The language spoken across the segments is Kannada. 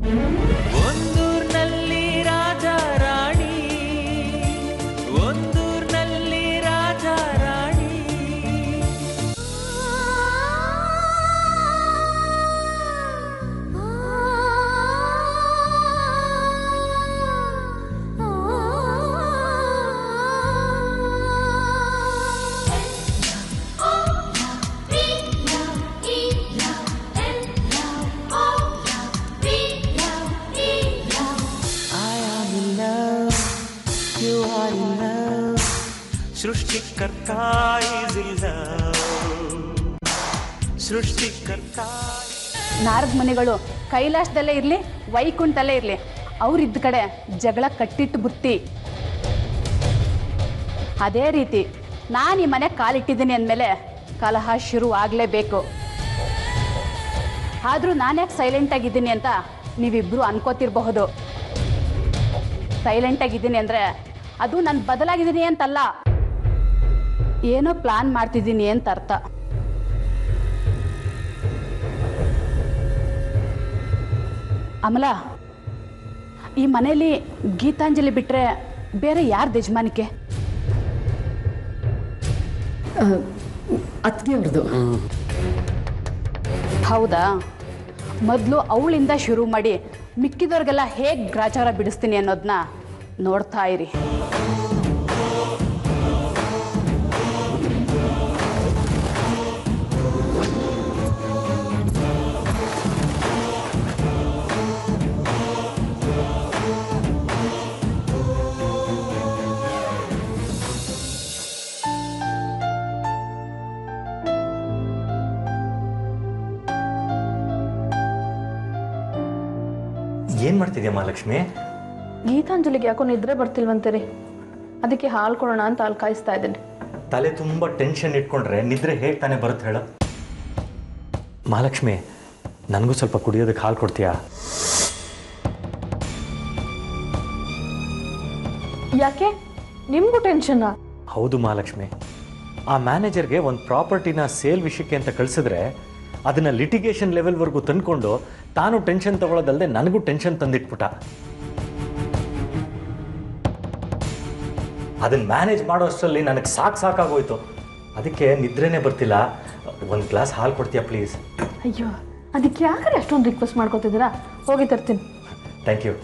ಒಂದೂರ್ನಲ್ಲಿ Raja Rani ಒಂದೂರ್ನಲ್ಲಿ Raja Rani I am in love, you are in love. ಸೃಷ್ಟಿಕರ್ತ is in love. ಸೃಷ್ಟಿಕರ್ತ ನಾರದ ಮನೆಗಳು ಕೈಲಾಸದಲ್ಲೇ ಇರಲಿ ವೈಕುಂಠದಲ್ಲೇ ಇರಲಿ ಅವರಿದ್ದ ಕಡೆ ಜಗಳ ಕಟ್ಟಿಟ್ಟು ಬುತ್ತಿ ಅದೇ ರೀತಿ ನಾನು ಈ ಮನೆ ಕಾಲಿಟ್ಟಿದ್ದೀನಿ ಅಂದಮೇಲೆ ಕಲಹ ಶುರು ಆಗಲೇಬೇಕು ಆದರೂ ನಾನ್ಯಾಕೆ ಸೈಲೆಂಟಾಗಿದ್ದೀನಿ ಅಂತ ನೀವಿಬ್ಬರು ಅನ್ಕೋತಿರಬಹುದು ಸೈಲೆಂಟಾಗಿದ್ದೀನಿ ಅಂದರೆ ಅದು ನಾನು ಬದಲಾಗಿದ್ದೀನಿ ಅಂತಲ್ಲ ಏನೋ ಪ್ಲಾನ್ ಮಾಡ್ತಿದ್ದೀನಿ ಅಂತ ಅರ್ಥ ಅಮಲ ಈ ಮನೆಯಲ್ಲಿ ಗೀತಾಂಜಲಿ ಬಿಟ್ಟರೆ ಬೇರೆ ಯಾರ್ದು ಯಜಮಾನಿಕೆ ಅತ್ತಿಗೆ ಅವ್ರದ್ದು ಹೌದಾ ಮೊದಲು ಅವಳಿಂದ ಶುರು ಮಾಡಿ ಮಿಕ್ಕಿದವ್ರಿಗೆಲ್ಲ ಹೇಗೆ ಗ್ರಾಚಾರ ಬಿಡಿಸ್ತೀನಿ ಅನ್ನೋದನ್ನ ನೋಡ್ತಾ ಇರಿ ಏನ್ ಮಾಡ್ತಿದ್ಯಾ ಮಹಾಲಕ್ಷ್ಮಿ ಗೀತಾಂಜಲಿಗೆ ಯಾಕೋ ನಿದ್ರೆ ಬರ್ತಿಲ್ವಂತೀರಿ ಅದಕ್ಕೆ ಹಾಲು ಕೊಡೋಣ ಅಂತ ಹಾಲು ಕಾಯಿಸ್ತಾ ಇದ್ದೀನಿ ತಲೆ ತುಂಬ ಟೆನ್ಷನ್ ಇಟ್ಕೊಂಡ್ರೆ ನಿದ್ರೆ ಹೇಗೆ ತಾನೇ ಬರುತ್ತೆ ಹೇಳ ಮಹಾಲಕ್ಷ್ಮಿ ನನಗೂ ಸ್ವಲ್ಪ ಕುಡಿಯೋದಕ್ಕೆ ಹಾಲು ಕೊಡ್ತೀಯಾ ಯಾಕೆ ನಿಮಗೂ ಟೆನ್ಷನ್ನ ಹೌದು ಮಹಾಲಕ್ಷ್ಮಿ ಆ ಮ್ಯಾನೇಜರ್ಗೆ ಒಂದು ಪ್ರಾಪರ್ಟಿನ ಸೇಲ್ ವಿಷಯಕ್ಕೆ ಅಂತ ಕಳಿಸಿದ್ರೆ ಅದನ್ನ ಲಿಟಿಗೇಷನ್ ಲೆವೆಲ್ವರೆಗೂ ತಂದ್ಕೊಂಡು ತಾನು ಟೆನ್ಷನ್ ತಗೊಳ್ಳೋದಲ್ಲದೆ ನನಗೂ ಟೆನ್ಷನ್ ತಂದಿಟ್ಬಿಟ್ಟ ಅದನ್ನ ಮ್ಯಾನೇಜ್ ಮಾಡೋ ಅಷ್ಟರಲ್ಲಿ ನನಗೆ ಸಾಕು ಸಾಕಾಗೋಯ್ತು ಅದಕ್ಕೆ ನಿದ್ರೆನೇ ಬರ್ತಿಲ್ಲ ಒಂದು ಗ್ಲಾಸ್ ಹಾಲು ಕೊಡ್ತೀಯಾ ಪ್ಲೀಸ್ ಅಯ್ಯೋ ಅದಕ್ಕೆ ಯಾಕಂದ್ರೆ ಅಷ್ಟೊಂದು ರಿಕ್ವೆಸ್ಟ್ ಮಾಡ್ಕೋತಿದ್ದೀರಾ ಹೋಗಿ ತರ್ತೀನಿ ಥ್ಯಾಂಕ್ ಯು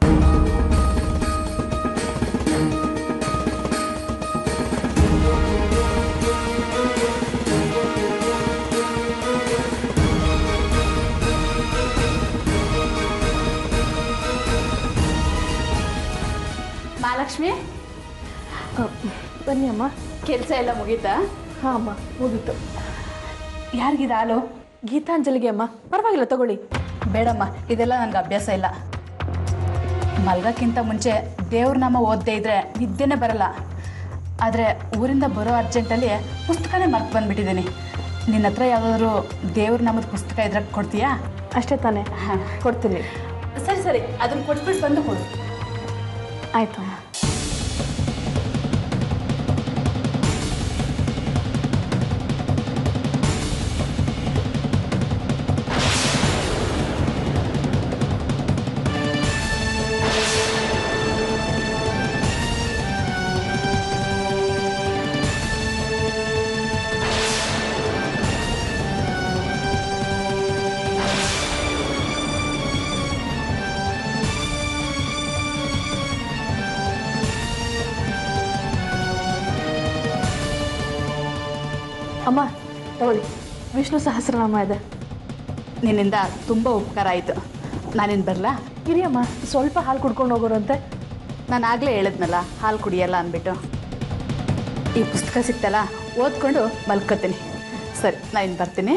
ಮಹಾಲಕ್ಷ್ಮಿ ಅ, ಬನ್ನಿ ಅಮ್ಮ ಕೆಲಸ ಎಲ್ಲ ಮುಗೀತಾ ಹಾಂ ಅಮ್ಮ ಮುಗೀತು ಯಾರಿಗಿದೆ ಹಾಲು ಗೀತಾಂಜಲಿಗೆ ಅಮ್ಮ ಪರವಾಗಿಲ್ಲ ತಗೊಳ್ಳಿ ಬೇಡಮ್ಮ ಇದೆಲ್ಲ ನನಗೆ ಅಭ್ಯಾಸ ಇಲ್ಲ ಮಲ್ಗಕ್ಕಿಂತ ಮುಂಚೆ ದೇವ್ರ ನಾಮ ಓದದೇ ಇದ್ರೆ ನಿದ್ದೆನೇ ಬರಲ್ಲ ಆದರೆ ಊರಿಂದ ಬರೋ ಅರ್ಜೆಂಟಲ್ಲಿ ಪುಸ್ತಕನೇ ಮರ್ತು ಬಂದ್ಬಿಟ್ಟಿದ್ದೀನಿ ನಿನ್ನ ಹತ್ರ ಯಾವುದಾದ್ರೂ ದೇವ್ರ ನಾಮದ ಪುಸ್ತಕ ಇದ್ರೆ ಕೊಡ್ತೀಯಾ ಅಷ್ಟೇ ತಾನೇ ಕೊಡ್ತೀನಿ ಸರಿ ಸರಿ ಅದನ್ನು ಕೊಟ್ಬಿಟ್ಟು ಬಂದು ಕೊಡು ಆಯ್ತು ಅಮ್ಮ ಅಮ್ಮ ತಗೊಳ್ಳಿ ವಿಷ್ಣು ಸಹಸ್ರನಾಮ ಇದೆ ನಿನ್ನಿಂದ ತುಂಬ ಉಪಕಾರ ಆಯಿತು ನಾನಿನ್ನು ಬರಲಾ ಇರಿ ಅಮ್ಮ ಸ್ವಲ್ಪ ಹಾಲು ಕುಡ್ಕೊಂಡು ಹೋಗೋರಂತೆ ನಾನು ಆಗಲೇ ಹೇಳಿದ್ನಲ್ಲ ಹಾಲು ಕುಡಿಯಲ್ಲ ಅಂದ್ಬಿಟ್ಟು ಈ ಪುಸ್ತಕ ಸಿಕ್ತಲ್ಲ ಓದ್ಕೊಂಡು ಮಲ್ಕೋತೀನಿ ಸರಿ ನಾನು ಇನ್ನು ಬರ್ತೀನಿ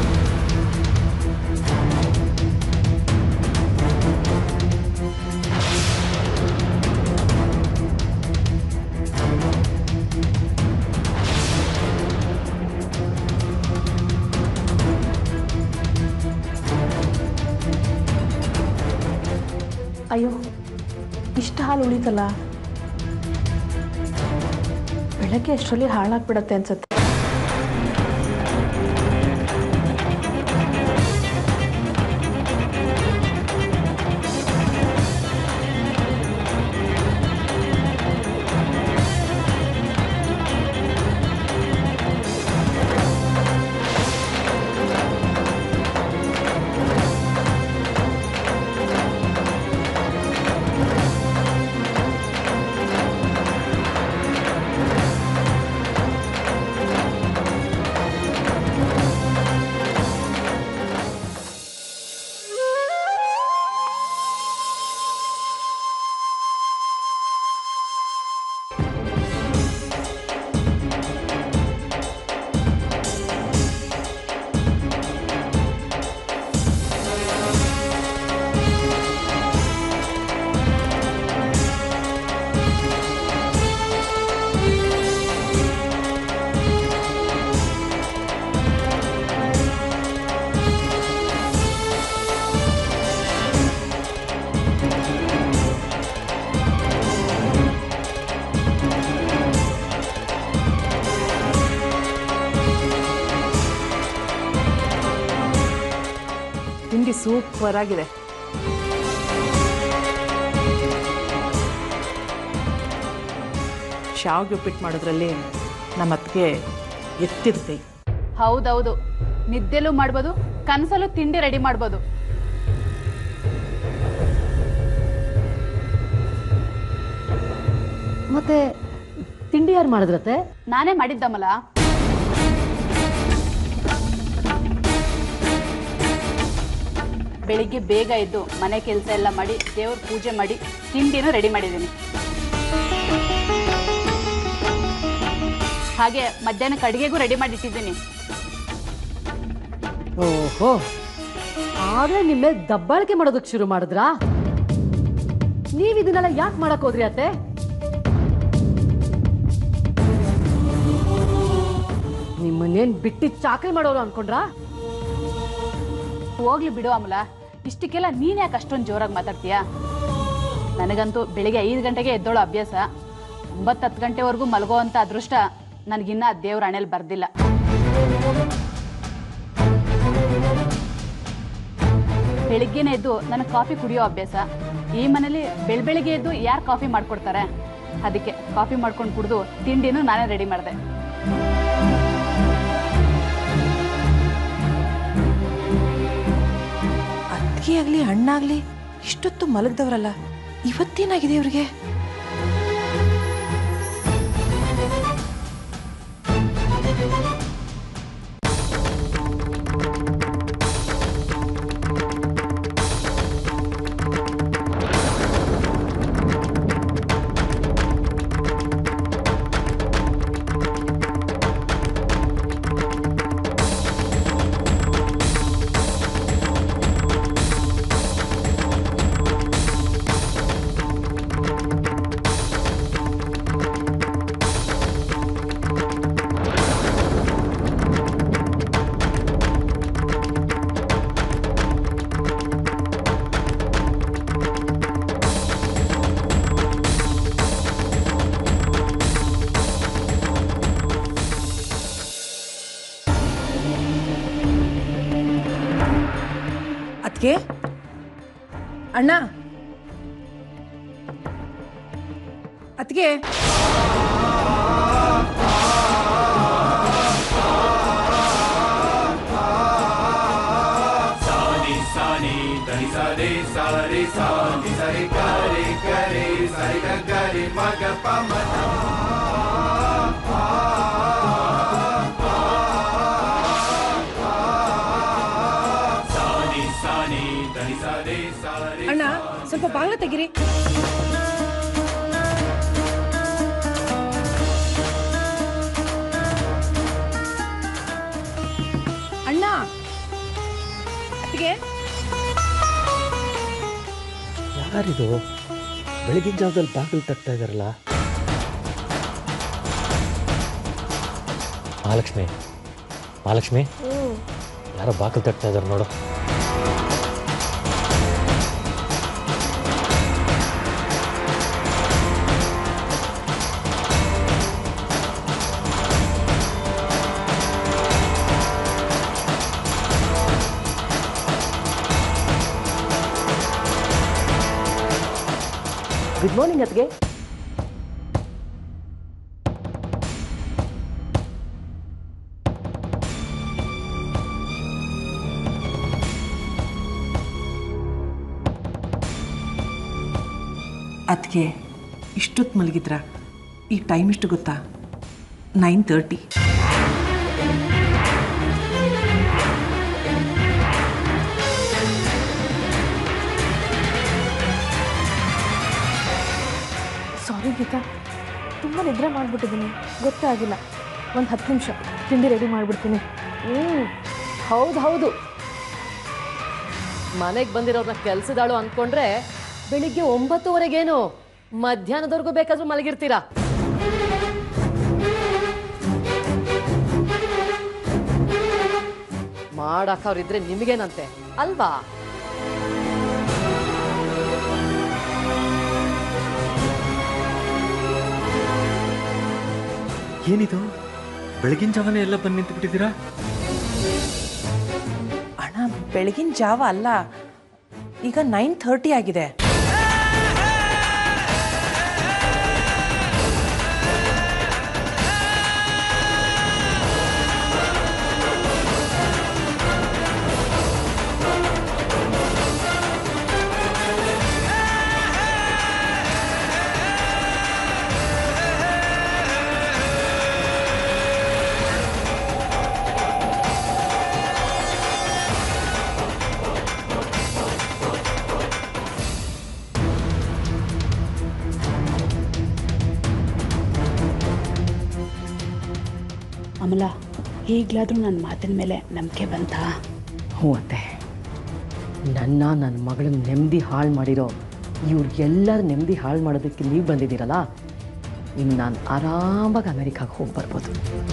ಅಯ್ಯೋ ಇಷ್ಟು ಹಾಲು ಉಳಿತಲ್ಲ ಬೆಳಗ್ಗೆ ಅಷ್ಟರಲ್ಲಿ ಹಾಳಾಗ್ಬಿಡತ್ತೆ ಅನ್ಸತ್ತೆ ಸೂಪರ್ ಆಗಿದೆ ಶಾವಿಗೆ ಉಪ್ಪಿಟ್ಟು ಮಾಡೋದ್ರಲ್ಲಿ ನಮ್ಮ ಅತ್ತಿಗೆ ಎತ್ತಿದ ಕೈ ಹೌದೌದು ನಿದ್ದೆಲೂ ಮಾಡ್ಬೋದು ಕನಸಲ್ಲೂ ತಿಂಡಿ ರೆಡಿ ಮಾಡ್ಬೋದು ಮತ್ತೆ ತಿಂಡಿ ಯಾರು ಮಾಡಿದ್ರತ್ತೆ ನಾನೇ ಮಾಡಿದ್ದಮ್ಮಲ್ಲ ಬೆಳಿಗ್ಗೆ ಬೇಗ ಎದ್ದು ಮನೆ ಕೆಲಸ ಎಲ್ಲ ಮಾಡಿ ದೇವ್ರ ಪೂಜೆ ಮಾಡಿ ತಿಂಡಿನೂ ರೆಡಿ ಮಾಡಿದ್ದೀನಿ ಹಾಗೆ ಮಧ್ಯಾಹ್ನಕ್ಕೆ ಅಡುಗೆಗೂ ರೆಡಿ ಮಾಡಿ ಇಟ್ಟಿದ್ದೀನಿ ಓಹೋ ಆದ್ರೆ ನಿಮ್ಮ ಮೇಲೆ ದಬ್ಬಾಳಿಕೆ ಮಾಡೋದಕ್ಕೆ ಶುರು ಮಾಡಿದ್ರಾ ನೀವ್ ಇದನ್ನೆಲ್ಲ ಯಾಕೆ ಮಾಡಕ್ ಹೋದ್ರಿ ಅತ್ತೆ ನಿಮ್ಮನ್ನೇನ್ ಬಿಟ್ಟಿ ಚಾಕರಿ ಮಾಡೋರು ಅನ್ಕೊಂಡ್ರಾ ಹೋಗ್ಲಿ ಬಿಡು ಅಮಲ ಇಷ್ಟಕ್ಕೆಲ್ಲ ನೀನ್ ಯಾಕೆ ಅಷ್ಟೊಂದು ಜೋರಾಗಿ ಮಾತಾಡ್ತೀಯಾ ನನಗಂತೂ ಬೆಳಿಗ್ಗೆ ಐದು ಗಂಟೆಗೆ ಎದ್ದೋಳು ಅಭ್ಯಾಸ ಒಂಬತ್ತು ಹತ್ತು ಗಂಟೆವರೆಗೂ ಮಲಗೋ ಅಂತ ಅದೃಷ್ಟ ನನಗಿನ್ನ ದೇವ್ರ ಹಣೆಯಲ್ಲಿ ಬರ್ದಿಲ್ಲ ಬೆಳಿಗ್ಗೆನೆ ಎದ್ದು ನನಗೆ ಕಾಫಿ ಕುಡಿಯೋ ಅಭ್ಯಾಸ ಈ ಮನೇಲಿ ಬೆಳ ಬೆಳಿಗ್ಗೆ ಎದ್ದು ಯಾರು ಕಾಫಿ ಮಾಡ್ಕೊಡ್ತಾರೆ ಅದಕ್ಕೆ ಕಾಫಿ ಮಾಡ್ಕೊಂಡು ಕುಡಿದು ತಿಂಡಿನೂ ನಾನೇ ರೆಡಿ ಮಾಡಿದೆ ಅತ್ತಿಗೆ ಆಗಲಿ ಅಣ್ಣಾಗ್ಲಿ ಇಷ್ಟೊತ್ತು ಮಲಗ್ದವ್ರಲ್ಲ ಇವತ್ತೇನಾಗಿದೆ ಇವ್ರಿಗೆ ಅದಕ್ಕೆ ಅಣ್ಣ ಅದಕ್ಕೆ ಅಣ್ಣ ಸ್ವಲ್ಪ ಬಾಗ್ಲ ತೆಗಿರಿ ಅಣ್ಣ ಅತ್ತಿಗೆ ಯಾರಿದು ಬೆಳಗಿನ ಜಾವದಲ್ಲಿ ಬಾಗಿಲು ತಟ್ತಾ ಇದಾರಲ್ಲ ಮಹಾಲಕ್ಷ್ಮಿ ಮಹಾಲಕ್ಷ್ಮಿ ಯಾರೋ ಬಾಗಿಲು ತಟ್ತಾ ಇದಾರೆ ನೋಡು ಗುಡ್ ಮಾರ್ನಿಂಗ್ ಅತ್ಗೆ ಅದಕ್ಕೆ ಇಷ್ಟೊತ್ತು ಮಲಗಿದ್ರ ಈ ಟೈಮ್ ಎಷ್ಟು ಗೊತ್ತಾ ನೈನ್ ತರ್ಟಿ ಸಾರಿ ಗೀತಾ ತುಂಬ ನಿದ್ರೆ ಮಾಡಿಬಿಟ್ಟಿದ್ದೀನಿ ಗೊತ್ತೇ ಆಗಿಲ್ಲ ಒಂದು ಹತ್ತು ನಿಮಿಷ ತಿಂಡಿ ರೆಡಿ ಮಾಡಿಬಿಡ್ತೀನಿ ಹ್ಮ್ ಹೌದು ಹೌದು ಮನೆಗೆ ಬಂದಿರೋರ್ನ ಕೆಲ್ಸದಾಳು ಅನ್ಕೊಂಡ್ರೆ ಬೆಳಿಗ್ಗೆ ಒಂಬತ್ತುವರೆಗೇನು ಮಧ್ಯಾಹ್ನದವರೆಗೂ ಬೇಕಾದ್ರೂ ಮಲಗಿರ್ತೀರಾ ಮಾಡಾಕವ್ರಿದ್ರೆ ನಿಮಗೇನಂತೆ ಅಲ್ವಾ ಏನಿದು ಬೆಳಗಿನ ಜಾವನೇ ಎಲ್ಲ ಬಂದು ನಿಂತು ಬಿಟ್ಟಿದ್ದೀರಾ ಅಣ್ಣ ಬೆಳಗಿನ ಜಾವ ಅಲ್ಲ ಈಗ ನೈನ್ ಥರ್ಟಿ ಆಗಿದೆ ಅಮಲ ಈಗಲಾದರೂ ನನ್ನ ಮಾತಿನ ಮೇಲೆ ನಂಬಿಕೆ ಬಂತಾ ಹ್ಞೂ ಅತ್ತೆ ನನ್ನ ನನ್ನ ಮಗಳನ್ನ ನೆಮ್ಮದಿ ಹಾಳು ಮಾಡಿರೋ ಇವ್ರಿಗೆಲ್ಲರ ನೆಮ್ಮದಿ ಹಾಳು ಮಾಡೋದಕ್ಕೆ ನೀವು ಬಂದಿದ್ದೀರಲ್ಲ ಇನ್ನು ನಾನು ಆರಾಮಾಗಿ ಅಮೆರಿಕಾಗೆ ಹೋಗಿ ಬರ್ಬೋದು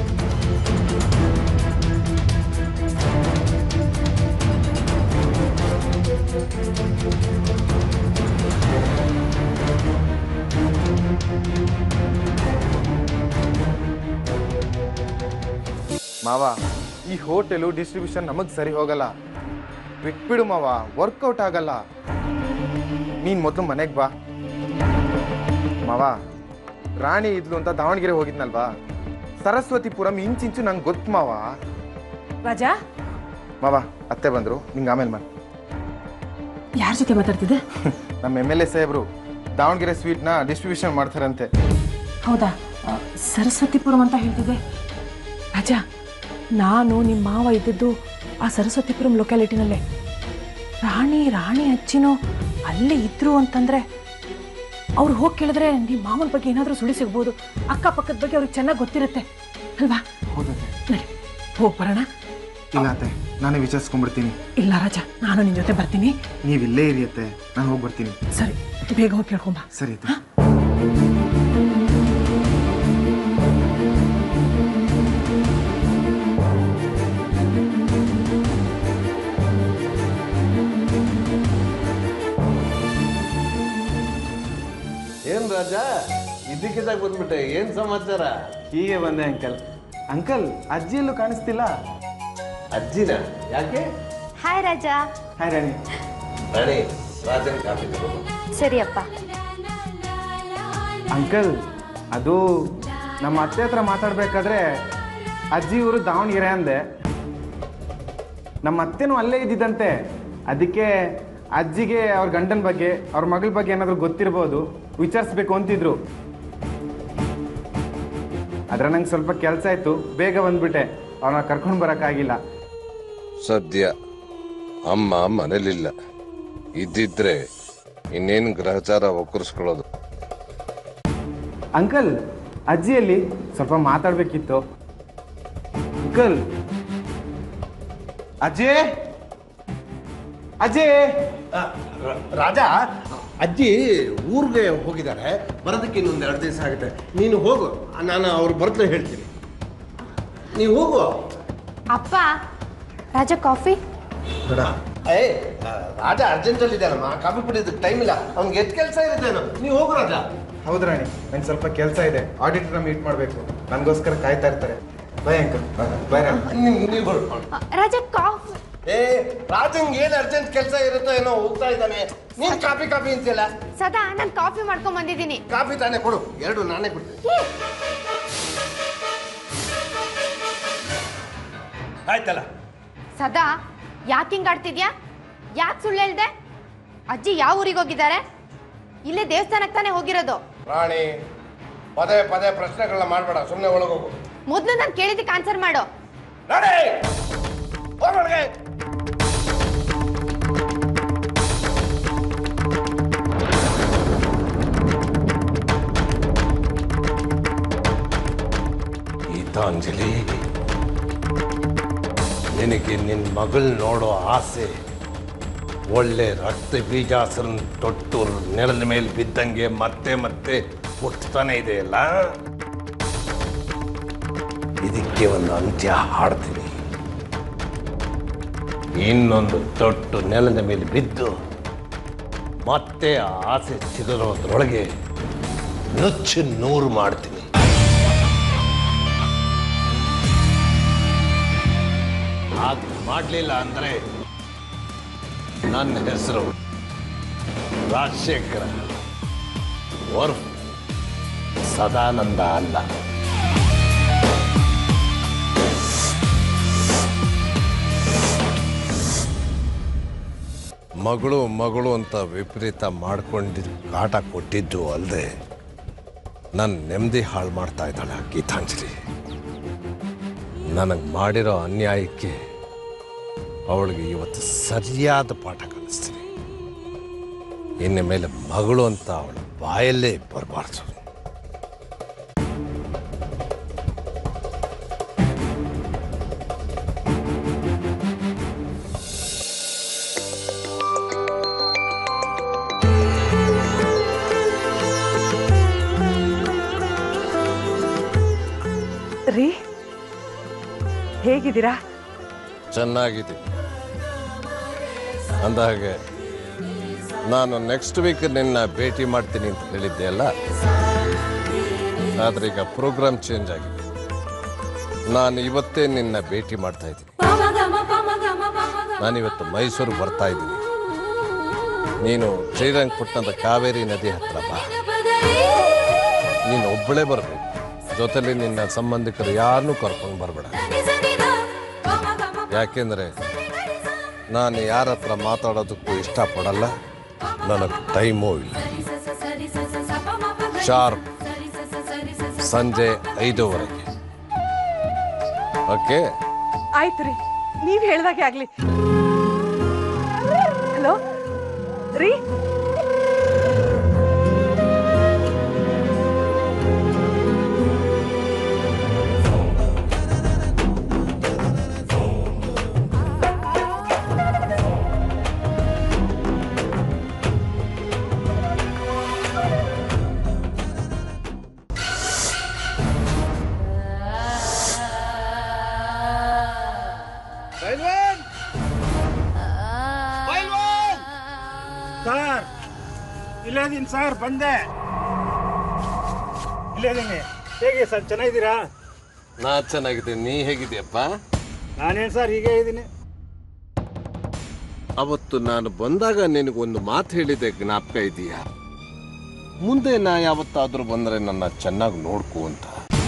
ಮಾವ ಈ ಹೋಟೆಲು ಡಿಸ್ಟ್ರಿಬ್ಯೂಷನ್ ನಮಗೆ ಸರಿ ಹೋಗಲ್ಲ ಬಿಟ್ಬಿಡು ಮಾವ ವರ್ಕೌಟ್ ಆಗಲ್ಲ ನೀನು ಮೊದಲು ಮನೆಗೆ ಬಾ ಮಾವ ರಾಣಿ ಇದ್ಲು ಅಂತ ದಾವಣಗೆರೆ ಹೋಗಿದ್ನಲ್ವಾ ಸರಸ್ವತಿಪುರಂ ಇಂಚಿಂಚು ನಂಗೆ ಗೊತ್ತು ಮಾವ ರಾಜಾ ಮಾವ ಅತ್ತೆ ಬಂದರು ನಿಂಗೆ ಆಮೇಲೆ ಮಾಡಿ ಯಾರ ಜೊತೆ ಮಾತಾಡ್ತಿದ್ದೆ ನಮ್ಮ ಎಮ್ ಎಲ್ ಎ ಸಾಹೇಬರು ದಾವಣಗೆರೆ ಸ್ವೀಟ್ನ ಡಿಸ್ಟ್ರಿಬ್ಯೂಷನ್ ಮಾಡ್ತಾರಂತೆ ಹೌದಾ ಆ, ಸರಸ್ವತಿಪುರಂ ಅಂತ ಹೇಳ್ತಿದ್ದೆ ರಾಜಾ ನಾನು ನಿಮ್ಮ ಮಾವ ಇದ್ದದ್ದು ಆ ಸರಸ್ವತಿಪುರಂ ಲೊಕ್ಯಾಲಿಟಿನಲ್ಲೇ ರಾಣಿ ರಾಣಿ ಅಜ್ಜಿನೋ ಅಲ್ಲೇ ಇದ್ರು ಅಂತಂದ್ರೆ ಅವ್ರು ಹೋಗಿ ಕೇಳಿದ್ರೆ ನಿಮ್ಮ ಮಾವನ ಬಗ್ಗೆ ಏನಾದರೂ ಸುಳಿ ಸಿಗ್ಬೋದು ಅಕ್ಕಪಕ್ಕದ ಬಗ್ಗೆ ಅವ್ರಿಗೆ ಚೆನ್ನಾಗಿ ಗೊತ್ತಿರುತ್ತೆ ಅಲ್ವಾ ಹೌದತ್ತೆ ನಡಿ ಹೋಗಿ ಬರೋಣ ಇಲ್ಲ ಅತ್ತೆ ನಾನೇ ವಿಚಾರಿಸ್ಕೊಂಡ್ಬಿಡ್ತೀನಿ ಇಲ್ಲ ರಾಜ ನಾನು ನಿನ್ನ ಜೊತೆ ಬರ್ತೀನಿ ನೀವು ಇಲ್ಲೇ ಇರಿಯತ್ತೆ ನಾನು ಹೋಗಿ ಬರ್ತೀನಿ ಸರಿ ಬೇಗ ಹೋಗಿ ಕೇಳ್ಕೊಂಬ ಸರಿ ಅತ್ತೆ ಏನ್ ರಾಜ ಇದ್ದಕ್ಕಿದ್ದಾಗ ಬಂದ್ಬಿಟ್ಟೆ ಏನ್ ಸಮಾಚಾರ ಹೀಗೆ ಬಂದೆ ಅಂಕಲ್ ಅಂಕಲ್ ಅಜ್ಜಿಯಲ್ಲೂ ಕಾಣಿಸ್ತಿಲ್ಲ ಅಜ್ಜಿನ ಯಾಕೆ ಹಾಯ್ ರಾಜಾ ಹಾಯ್ ರಾಣಿ ರಾಣಿ ರಾಜನ್ ಕಾಫಿ ತಗೊಂಡು ಸರಿಯಪ್ಪ ಅಂಕಲ್ ಅದು ನಮ್ಮ ಅತ್ತೆ ಹತ್ರ ಮಾತಾಡ್ಬೇಕಾದ್ರೆ ಅಜ್ಜಿ ಊರು ದಾವಣಗೆರೆ ಅಂದೆ ನಮ್ಮ ಅತ್ತೆನೂ ಅಲ್ಲೇ ಇದ್ದಿದ್ದಂತೆ ಅದಕ್ಕೆ ಅಜ್ಜಿಗೆ ಅವ್ರ ಗಂಡನ ಬಗ್ಗೆ ಅವ್ರ ಮಗಳ ಬಗ್ಗೆ ಏನಾದರೂ ಗೊತ್ತಿರ್ಬೋದು ವಿಚಾರಿಸ್ಬೇಕು ಅಂತಿದ್ರು ಆದ್ರೆ ನಂಗೆ ಸ್ವಲ್ಪ ಕೆಲಸ ಇತ್ತು ಬೇಗ ಬಂದ್ಬಿಟ್ಟೆ ಅವ್ರನ್ನ ಕರ್ಕೊಂಡು ಬರೋಕ್ಕಾಗಿಲ್ಲ ಸದ್ಯ ಅಮ್ಮ ಮನೇಲಿಲ್ಲ ಇದ್ದಿದ್ರೆ ಇನ್ನೇನು ಗ್ರಹಚಾರ ಒಕ್ಕರಿಸ್ಕೊಳ್ಳೋದು ಅಂಕಲ್ ಅಜ್ಜಿಯಲ್ಲಿ ಸ್ವಲ್ಪ ಮಾತಾಡ್ಬೇಕಿತ್ತು ಅಂಕಲ್ ಅಜ್ಜಿ ಅಜ್ಜಿ ರಾಜ ಅಜ್ಜಿ ಊರಿಗೆ ಹೋಗಿದ್ದಾರೆ ಬರೋದಕ್ಕೆ ಇನ್ನೊಂದು ಎರಡು ದಿವಸ ಆಗುತ್ತೆ ನೀನು ಹೋಗು ನಾನು ಅವ್ರು ಬರ್ತಲೇ ಹೇಳ್ತೀನಿ ನೀವು ಹೋಗು ಅಪ್ಪ ರಾಜಾ ಕಾಫಿ ಏ ರಾಜ ಅರ್ಜೆಂಟಲ್ಲಿ ಇದ್ದಾನಮ್ಮ ಕಾಫಿ ಕುಡಿಯೋದಕ್ಕೆ ಟೈಮ್ ಇಲ್ಲ ಅವ್ನಿಗೆ ಎಷ್ಟು ಕೆಲಸ ಇರುತ್ತೇನೋ ನೀವು ಹೋಗು ರಾಜ ಹೌದು ರಾಣಿ ನಂಗೆ ಸ್ವಲ್ಪ ಕೆಲಸ ಇದೆ ಆಡಿಟರ್ನ ಮೀಟ್ ಮಾಡಬೇಕು ನನಗೋಸ್ಕರ ಕಾಯ್ತಾ ಇರ್ತಾರೆ ಬಾಯ್ ಅಂಕಲ್ ಬಾಯ್ ರಾಣಿ ನೀವು ಹೊರಡು ರಾಜಾ ಕಾಫಿ ಏ ರಾಜಂಗೆ ಏನು ಅರ್ಜೆಂಟ್ ಕೆಲಸ ಇರುತ್ತೋ ಏನೋ ಹೋಗ್ತಾ ಇದ್ದಾನೆ ನೀನು ಕಾಫಿ ಕಾಫಿ ಅಂತಿಲ್ಲ ಸದಾ ನಾನು ಕಾಫಿ ಮಾಡ್ಕೊಂಡ್ ಬಂದಿದ್ದೀನಿ ಕಾಫಿ ತಾನೇ ಕೊಡು ಎರಡು ನಾನೇ ಕೊಡ್ತೀನಿ ಆಯ್ತಲ್ಲ ಸದಾ ಯಾಕೆ ಹಿಂಗ್ ಆಡ್ತಿದ್ಯಾ ಯಾಕೆ ಸುಳ್ಳು ಹೇಳ್ದೆ ಅಜ್ಜಿ ಯಾವ ಊರಿಗೆ ಹೋಗಿದ್ದಾರೆ ಇಲ್ಲೇ ದೇವಸ್ಥಾನಕ್ಕೆ ತಾನೇ ಹೋಗಿರೋದು ರಾಣಿ ಪದೇ ಪದೇ ಪ್ರಶ್ನೆಗಳನ್ನ ಮಾಡಬೇಡ ಸುಮ್ಮನೆ ಒಳಗೋಗು ಮೊದಲು ನಾನು ಕೇಳಿದ್ದಕ್ಕೆ ಆನ್ಸರ್ ಮಾಡು ರಾಣಿ ಹೋಗೊಳಗೆ ಗೀತಾಂಜಲಿ ನಿನಗೆ ನಿನ್ನ ಮಗಳು ನೋಡೋ ಆಸೆ ಒಳ್ಳೆ ರಕ್ತ ಬೀಜಾಸರನ್ನ ತೊಟ್ಟು ನೆಲದ ಮೇಲೆ ಬಿದ್ದಂಗೆ ಮತ್ತೆ ಮತ್ತೆ ಹುಟ್ಟುತ್ತಾನೆ ಇದೆಯಲ್ಲ ಇದಕ್ಕೆ ಒಂದು ಅಂತ್ಯ ಹಾಡ್ತೀನಿ ಇನ್ನೊಂದು ತೊಟ್ಟು ನೆಲದ ಮೇಲೆ ಬಿದ್ದು ಮತ್ತೆ ಆ ಆಸೆ ಚಿಗುರೋದ್ರೊಳಗೆ ನುಚ್ಚು ನೂರು ಮಾಡ್ತೀನಿ ಹಾಗೆ ಮಾಡಲಿಲ್ಲ ಅಂದರೆ ನನ್ನ ಹೆಸರು ರಾಜಶೇಖರ ವರ್ಫ್ ಸದಾನಂದ ಅಲ್ಲ ಮಗಳು ಮಗಳು ಅಂತ ವಿಪರೀತ ಮಾಡ್ಕೊಂಡಿದ್ದು ಕಾಟ ಕೊಟ್ಟಿದ್ದು ಅಲ್ಲದೆ ನನ್ನ ನೆಮ್ಮದಿ ಹಾಳು ಮಾಡ್ತಾ ಇದ್ದಾಳೆ ಆ ಗೀತಾಂಜಲಿ ನನಗೆ ಮಾಡಿರೋ ಅನ್ಯಾಯಕ್ಕೆ ಅವಳಿಗೆ ಇವತ್ತು ಸರಿಯಾದ ಪಾಠ ಕಲಿಸ್ತೀನಿ ಇನ್ನು ಮೇಲೆ ಮಗಳು ಅಂತ ಅವಳ ಬಾಯಲ್ಲೇ ಬರಬಾರ್ದು ರೀ ಹೇಗಿದ್ದೀರಾ ಚೆನ್ನಾಗಿದ್ದೀನಿ ಅಂದಹಾಗೆ ನಾನು ನೆಕ್ಸ್ಟ್ ವೀಕ್ ನಿನ್ನ ಭೇಟಿ ಮಾಡ್ತೀನಿ ಅಂತ ಹೇಳಿದ್ದೆ ಅಲ್ಲ ಆದರೆ ಈಗ ಪ್ರೋಗ್ರಾಮ್ ಚೇಂಜ್ ಆಗಿದೆ ನಾನು ಇವತ್ತೇ ನಿನ್ನ ಭೇಟಿ ಮಾಡ್ತಾ ಇದ್ದೀನಿ ನಾನಿವತ್ತು ಮೈಸೂರು ಬರ್ತಾ ಇದ್ದೀನಿ ನೀನು ಶ್ರೀರಂಗಪಟ್ಟಣದ ಕಾವೇರಿ ನದಿ ಹತ್ರ ಬಾ ನೀನು ಒಬ್ಬಳೇ ಬರಬೇಕು ಜೊತೆಲಿ ನಿನ್ನ ಸಂಬಂಧಿಕರು ಯಾರನ್ನೂ ಕರ್ಕೊಂಡು ಬರಬೇಡ ಯಾಕೆಂದರೆ ನಾನು ಯಾರ ಹತ್ರ ಮಾತಾಡೋದಕ್ಕೂ ಇಷ್ಟಪಡಲ್ಲ ನನಗೆ ಟೈಮೂ ಇಲ್ಲ ಶಾರ್ಪ್ ಸಂಜೆ ಐದೂವರೆಗೆ ಓಕೆ ಆಯ್ತು ರೀ ನೀವ್ ಹೇಳ್ದಾಗೆ ಆಗ್ಲಿ ಹಲೋ ರೀ ಸರ್ ಇಲ್ಲೇ ಇದೀನಿ ಸರ್ ಬಂದೆ ಇಲ್ಲೇ ಇದೀನಿ ಹೇಗೆ ಸರ್ ಚೆನ್ನಾಗಿದ್ದೀರಾ ನಾ ಚೆನ್ನಾಗಿದ್ದೀನಿ ನೀ ಹೇಗಿದೆಯಪ್ಪ ನಾನೇನು ಸರ್ ಹೀಗೆ ಇದ್ದೀನಿ ಅವತ್ತು ನಾನು ಬಂದಾಗ ನಿನಗೊಂದು ಮಾತು ಹೇಳಿದೆ ಜ್ಞಾಪಕ ಇದೆಯಾ ಮುಂದೆ ನಾ ಯಾವತ್ತಾದ್ರೂ ಬಂದರೆ ನನ್ನ ಚೆನ್ನಾಗಿ ನೋಡ್ಕೊ ಅಂತ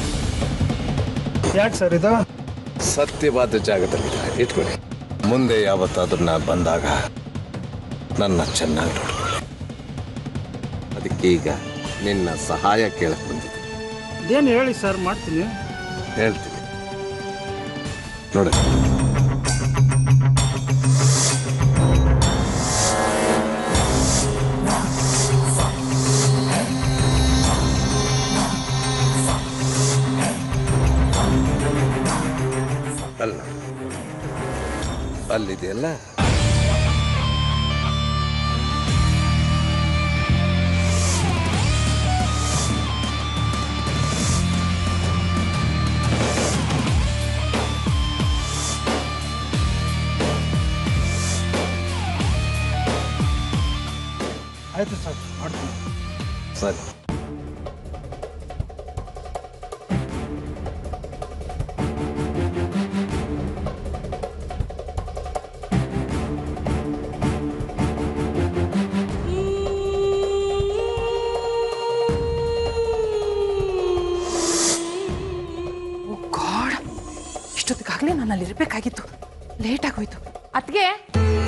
ಯಾಕೆ ಸರ್ ಇದು ಸತ್ಯವಾದ ಜಾಗದಲ್ಲಿ ಇಟ್ಕೊಳ್ಳಿ ಮುಂದೆ ಯಾವತ್ತಾದ್ರೂ ನಾ ಬಂದಾಗ ನನ್ನ ಚೆನ್ನಾಗಿ ನೋಡ್ಕೊಳ್ಳಿ ಅದಕ್ಕೆ ಈಗ ನಿನ್ನ ಸಹಾಯ ಕೇಳಕ್ ಬಂದಿದ್ದೆ ಇದೇನು ಹೇಳಿ ಸರ್ ಮಾಡ್ತೀನಿ ಹೇಳ್ತೀನಿ ನೋಡಿ ಅಲ್ಲ ಅಲ್ಲಿದೆಯಲ್ಲ ಆಯ್ತು ಸರ್ ಮಾಡ್ತೀನಿ ಸರಿ ಗಾಡ್ ಇಷ್ಟೊತ್ತಿಗಾಗಲೇ ನಾನು ಅಲ್ಲಿ ಇರಬೇಕಾಗಿತ್ತು ಲೇಟ್ ಆಗೋಯ್ತು ಅತ್ಗೆ